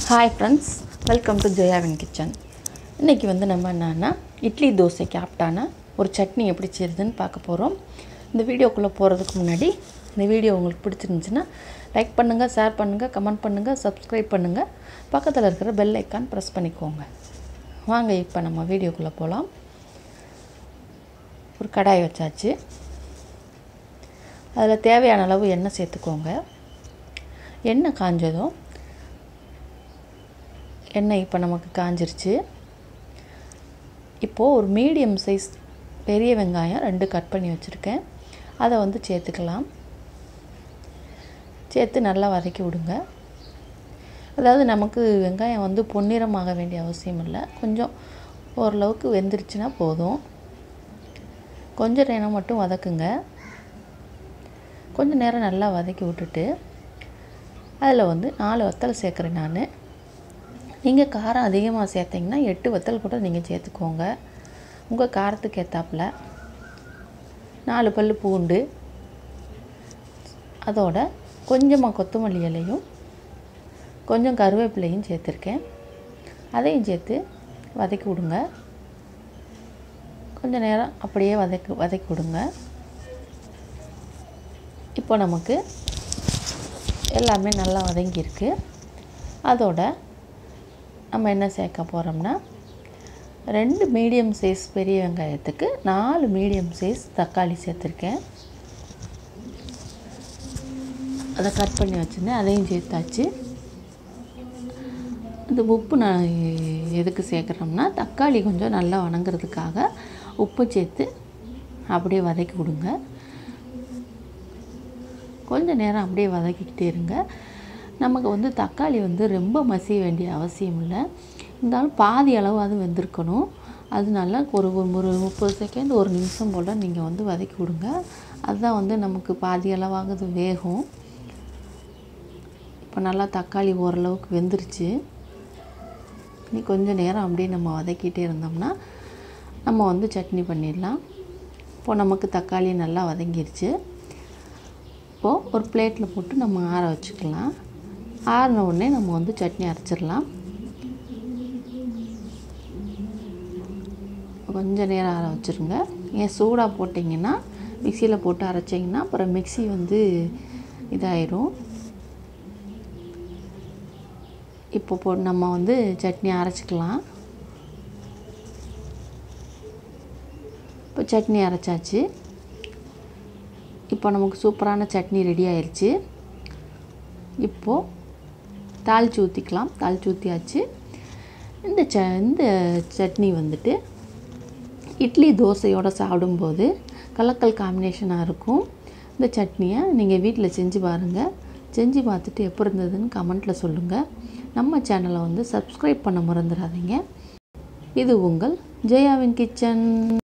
hi friends welcome to ஜெயாவின் kitchen இன்றைக்கி வந்து நம்ம என்னன்னா இட்லி தோசைக்கு ஆப்டான ஒரு சட்னி எப்படி செய்யுதுன்னு பார்க்க போகிறோம் இந்த வீடியோக்குள்ளே போகிறதுக்கு முன்னாடி இந்த வீடியோ உங்களுக்கு பிடிச்சிருந்துச்சுன்னா லைக் பண்ணுங்கள் ஷேர் பண்ணுங்கள் கமெண்ட் பண்ணுங்கள் சப்ஸ்கிரைப் பண்ணுங்கள் பக்கத்தில் இருக்கிற பெல் ஐக்கான் ப்ரெஸ் பண்ணிக்கோங்க வாங்க இப்போ நம்ம வீடியோக்குள்ளே போகலாம் ஒரு கடாய் வச்சாச்சு அதில் தேவையான அளவு எண்ணெய் சேர்த்துக்கோங்க எண்ணெய் காஞ்சதும் எண்ணெய் இப்போ நமக்கு காஞ்சிருச்சு இப்போது ஒரு மீடியம் சைஸ் பெரிய வெங்காயம் ரெண்டு கட் பண்ணி வச்சுருக்கேன் அதை வந்து சேர்த்துக்கலாம் சேர்த்து நல்லா வதக்கி விடுங்க அதாவது நமக்கு வெங்காயம் வந்து பொன்னிறமாக வேண்டிய அவசியம் இல்லை கொஞ்சம் ஓரளவுக்கு வெந்துருச்சுன்னா போதும் கொஞ்சம் நேரம் மட்டும் வதக்குங்க கொஞ்சம் நேரம் நல்லா வதக்கி விட்டுட்டு அதில் வந்து நாலு வத்தல் சேர்க்குறேன் நான் நீங்கள் காரம் அதிகமாக சேர்த்திங்கன்னா எட்டு வத்தல் கூட நீங்கள் சேர்த்துக்கோங்க உங்கள் காரத்துக்கு ஏற்றாப்புல நாலு பல் பூண்டு அதோட கொஞ்சமாக கொத்தமல்லி இலையும் கொஞ்சம் கருவேப்பிலையும் சேர்த்துருக்கேன் அதையும் சேர்த்து வதக்கி விடுங்க கொஞ்சம் நேரம் அப்படியே வதக்கி வதக்கி விடுங்க இப்போ நமக்கு எல்லாமே நல்லா வதங்கியிருக்கு அதோட நம்ம என்ன சேர்க்க போகிறோம்னா ரெண்டு மீடியம் சைஸ் பெரிய வெங்காயத்துக்கு நாலு மீடியம் சைஸ் தக்காளி சேர்த்துருக்கேன் அதை கட் பண்ணி வச்சுருந்தேன் அதையும் சேர்த்தாச்சு இந்த உப்பு நான் எதுக்கு சேர்க்குறோம்னா தக்காளி கொஞ்சம் நல்லா வணங்குறதுக்காக உப்பு சேர்த்து அப்படியே வதக்கி விடுங்க கொஞ்சம் நேரம் அப்படியே வதக்கிக்கிட்டே இருங்க நமக்கு வந்து தக்காளி வந்து ரொம்ப மசிய வேண்டிய அவசியம் இல்லை இருந்தாலும் பாதி அளவு அது வெந்திருக்கணும் அதனால ஒரு ஒரு முப்பது செகண்ட் ஒரு நிமிஷம் போல் நீங்கள் வந்து வதக்கி விடுங்க அதுதான் வந்து நமக்கு பாதி அளவாகுது வேகும் இப்போ நல்லா தக்காளி ஓரளவுக்கு வெந்துருச்சு இனி கொஞ்சம் நேரம் அப்படியே நம்ம வதக்கிட்டே இருந்தோம்னா நம்ம வந்து சட்னி பண்ணிடலாம் இப்போது நமக்கு தக்காளி நல்லா வதங்கிருச்சு இப்போது ஒரு பிளேட்டில் போட்டு நம்ம ஆற வச்சுக்கலாம் ஆறின உடனே நம்ம வந்து சட்னி அரைச்சிடலாம் கொஞ்சம் நேரம் ஆற வச்சுருங்க ஏன் சூடாக போட்டிங்கன்னா மிக்சியில் போட்டு அரைச்சிங்கன்னா அப்புறம் மிக்சி வந்து இதாயிரும் இப்போ போ நம்ம வந்து சட்னி அரைச்சிக்கலாம் இப்போ சட்னி அரைச்சாச்சு இப்போ நமக்கு சூப்பரான சட்னி ரெடி ஆயிடுச்சு இப்போது தாளித்து ஊற்றிக்கலாம் தாளித்து ஊற்றியாச்சு இந்த ச இந்த சட்னி வந்துட்டு இட்லி தோசையோடு சாப்பிடும்போது கலக்கல் காம்பினேஷனாக இருக்கும் இந்த சட்னியை நீங்கள் வீட்டில் செஞ்சு பாருங்கள் செஞ்சு பார்த்துட்டு எப்படி இருந்ததுன்னு கமெண்ட்டில் சொல்லுங்கள் நம்ம சேனலை வந்து சப்ஸ்கிரைப் பண்ண மறந்துடாதீங்க இது உங்கள் ஜெயாவின் கிச்சன்